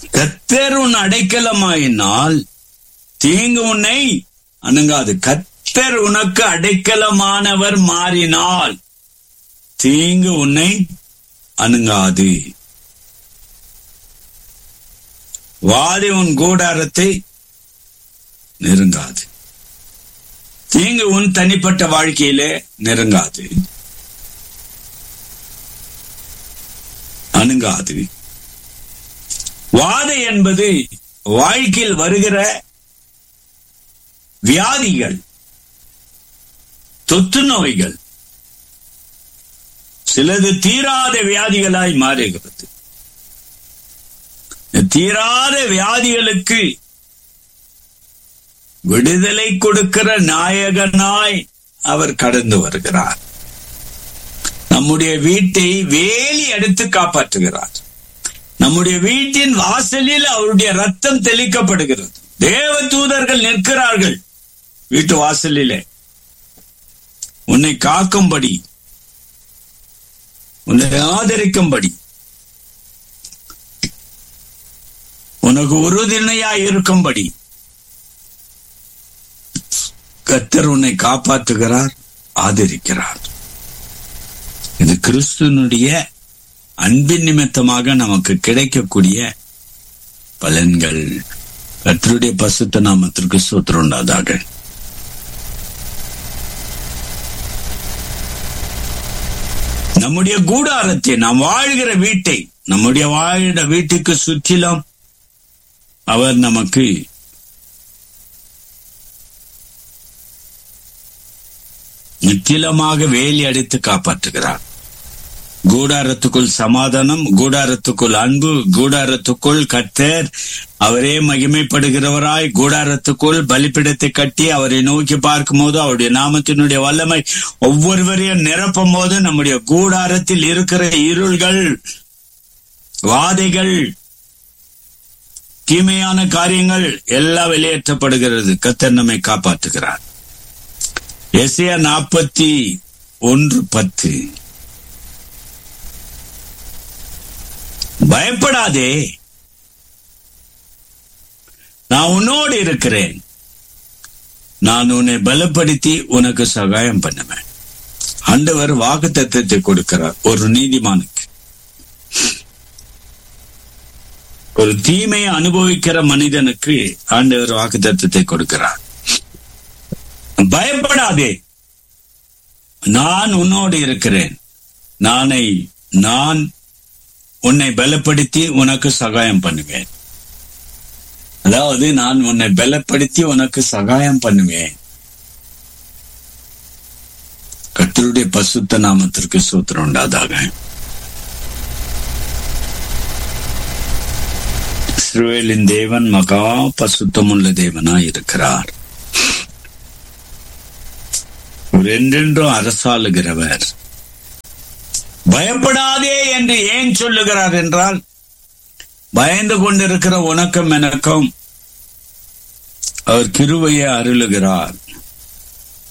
கத்தர் உன் அடைக்கலமாயினால் தீங்கு உன்னை அணுங்காது கத்தர் உனக்கு அடைக்கலமானவர் மாறினால் தீங்கு உன்னை அணுங்காது வாதி உன் கூடாரத்தை நெருங்காது தீங்கு உன் தனிப்பட்ட வாழ்க்கையிலே நெருங்காது அணுங்காது வாதை என்பது வாழ்க்கையில் வருகிற வியாதிகள் தொற்று நோய்கள் சிலது தீராத வியாதிகளாய் மாறுகிறது தீராத வியாதிகளுக்கு விடுதலை கொடுக்கிற நாயகனாய் அவர் கடந்து வருகிறார் நம்முடைய வீட்டை வேலி எடுத்து காப்பாற்றுகிறார் நம்முடைய வீட்டின் வாசலில் அவருடைய ரத்தம் தெளிக்கப்படுகிறது தேவ தூதர்கள் நிற்கிறார்கள் வீட்டு வாசலிலே உன்னை காக்கும்படி உன்னை ஆதரிக்கும்படி உனக்கு உறுதுணையாய் இருக்கும்படி கத்தர் உன்னை காப்பாற்றுகிறார் ஆதரிக்கிறார் இது கிறிஸ்துவனுடைய அன்பின் நிமித்தமாக நமக்கு கிடைக்கக்கூடிய பலன்கள் கத்தருடைய பசுத்த நாமத்திற்கு சூத்திரம் உண்டாதாக நம்முடைய கூடாரத்தை நாம் வாழ்கிற வீட்டை நம்முடைய வாழ்கிற வீட்டுக்கு சுற்றிலும் அவர் நமக்கு நித்திலமாக வேலி அடித்து காப்பாற்றுகிறார் கூடாரத்துக்குள் சமாதானம் கூடாரத்துக்குள் அன்பு கூடாரத்துக்குள் கத்தர் அவரே மகிமைப்படுகிறவராய் கூடாரத்துக்குள் பலிப்பிடத்தை கட்டி அவரை நோக்கி பார்க்கும் போது அவருடைய நாமத்தினுடைய வல்லமை ஒவ்வொருவரையும் நிரப்பும் போது நம்முடைய கூடாரத்தில் இருக்கிற இருள்கள் வாதைகள் தீமையான காரியங்கள் எல்லாம் வெளியேற்றப்படுகிறது கத்தர் நம்மை காப்பாற்றுகிறார் எஸ்ஏ நாற்பத்தி ஒன்று பத்து பயப்படாதே நான் உன்னோடு இருக்கிறேன் நான் உன்னை பலப்படுத்தி உனக்கு சகாயம் பண்ணுவேன் ஆண்டவர் வாக்கு தத்துவத்தை கொடுக்கிறார் ஒரு நீதிமானுக்கு ஒரு தீமையை அனுபவிக்கிற மனிதனுக்கு ஆண்டவர் வாக்கு தத்துவத்தை கொடுக்கிறார் பயப்படாதே நான் உன்னோடு இருக்கிறேன் நானை நான் உன்னை பலப்படுத்தி உனக்கு சகாயம் பண்ணுவேன் அதாவது நான் உன்னை பலப்படுத்தி உனக்கு சகாயம் பண்ணுவேன் கத்தருடைய பசுத்த நாமத்திற்கு சூத்திரம் உண்டாதாக இஸ்ரவேலின் தேவன் மகா பசுத்தமுள்ள தேவனாய் இருக்கிறார் என்றென்றும் அரசாளுகிறவர் பயப்படாதே என்று ஏன் சொல்லுகிறார் என்றால் பயந்து கொண்டிருக்கிற உனக்கும் எனக்கும் அவர் கிருவையை அருளுகிறார்